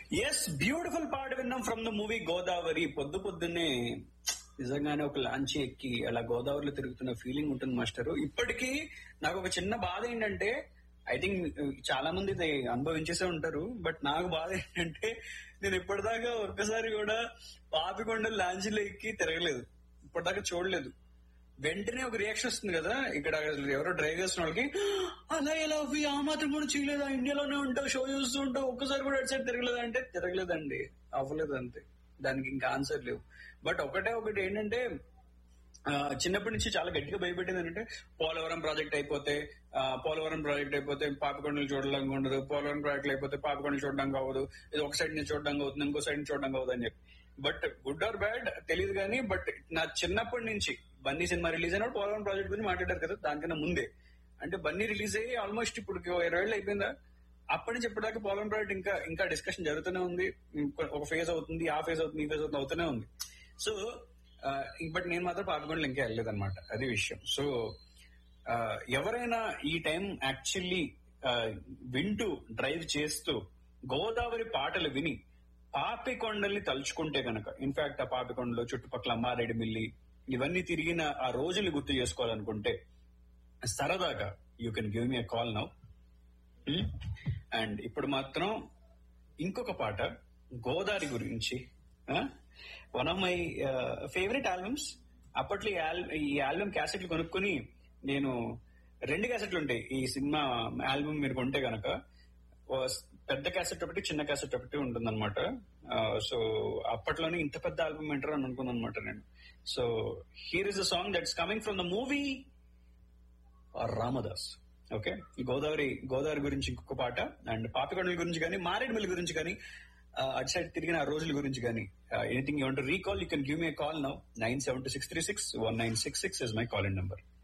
yes beautiful పాట విన్నాం from the movie Godavari పొద్దు పొద్దున్నే నిజంగానే ఒక లాంచ్ ఎక్కి అలా గోదావరిలో తిరుగుతున్న ఫీలింగ్ ఉంటుంది మాస్టర్ ఇప్పటికీ నాకు ఒక చిన్న బాధ ఏంటంటే ఐ థింక్ చాలా మంది ఇది అనుభవించేసే ఉంటారు బట్ నాకు బాధ ఏంటంటే నేను ఇప్పటిదాకా ఒక్కసారి కూడా పాపికొండ లాంచ్లో ఎక్కి తిరగలేదు ఇప్పటిదాకా చూడలేదు వెంటనే ఒక రియాక్షన్ వస్తుంది కదా ఇక్కడ ఎవరో డ్రైవ్ చేస్తున్న వాళ్ళకి అలా ఎలా అవి ఆ మాత్రం కూడా చేయలేదా ఇండియాలోనే ఉంటావు షో చూస్తూ ఉంటావు ఒక్కసారి కూడా అటు సైడ్ తిరగలేదా అంటే తిరగలేదండి అవ్వలేదు అంతే దానికి ఇంకా ఆన్సర్ లేవు బట్ ఒకటే ఒకటి ఏంటంటే ఆ, చిన్నప్పటి నుంచి చాలా గట్టిగా భయపెట్టింది ఏంటంటే పోలవరం ప్రాజెక్ట్ అయిపోతే ఆ, పోలవరం ప్రాజెక్ట్ అయిపోతే పాపికొండలు చూడడానికి ఉండదు పోలవరం ప్రాజెక్ట్ అయిపోతే పాపికొండలు చూడడానికి అవ్వదు ఇది ఒక సైడ్ నుంచి చూడడానికి అవుతుంది ఇంకో సైడ్ నుంచి చూడడానికి అవుతుంది అని చెప్పి బట్ గుడ్ ఆర్ బ్యాడ్ తెలియదు కానీ బట్ నా చిన్నప్పటి నుంచి బన్నీ సినిమా రిలీజ్ అయినప్పుడు పోలవరం ప్రాజెక్ట్ గురించి మాట్లాడారు కదా దానికన్నా ముందే అంటే బన్నీ రిలీజ్ అయ్యి ఆల్మోస్ట్ ఇప్పుడు ఇరవై ఏళ్ళు అయిపోయిందా అప్పటి నుంచి ఇప్పటిదాకా పోలవరం ప్రాజెక్ట్ ఇంకా ఇంకా డిస్కషన్ జరుగుతూనే ఉంది ఇంకో- ఒక ఫేజ్ అవుతుంది ఆ ఫేజ్ అవుతుంది ఈ ఫేజ్ అవుతుంది అవుతూనే ఉంది సో బట్ నేను మాత్రం పాపికొండలు ఇంకా వెళ్ళలేదు అనమాట అది విషయం సో ఆ, ఎవరైనా ఈ టైం యాక్చువల్లీ వింటూ డ్రైవ్ చేస్తూ గోదావరి పాటలు విని పాపికొండల్ని తలుచుకుంటే గనక ఇన్ఫాక్ట్ ఆ పాపికొండలో చుట్టుపక్కల అమ్మారెడ్డి మిల్లి ఇవన్నీ తిరిగిన ఆ రోజులు గుర్తు చేసుకోవాలనుకుంటే సరదాగా you can give me a call now and ఇప్పుడు మాత్రం ఇంకొక పాట గోదావరి గురించి one of my favourite albums అప్పట్లో ఈ ఆల్- ఈ ఆల్బమ్ క్యాసెట్లు కొనుక్కొని నేను రెండు క్యాసెట్లు ఉంటాయి ఈ సినిమా ఆల్బమ్ మీరు కొంటే గనక ఓ స్- పెద్ద క్యాసెట్ ఒకటి చిన్న క్యాసెట్ ఒకటి ఉంటుందన్నమాట సో అప్పట్లోనే ఇంత పెద్ద ఆల్బమ్ ఏంటారు అని అనుకున్నాను అనమాట నేను so here is a song that's coming from the movie Ramadas okay Godavari Godavari గురించి ఇంకొక పాట అండ్ పాపికొండల గురించి కానీ మారేడుమల్లి గురించి కానీ ఆ, అటు సైడ్ తిరిగిన ఆ రోజుల గురించి కానీ anything you want recall you can give me call now nine seven two six three six one nine six six is my call in number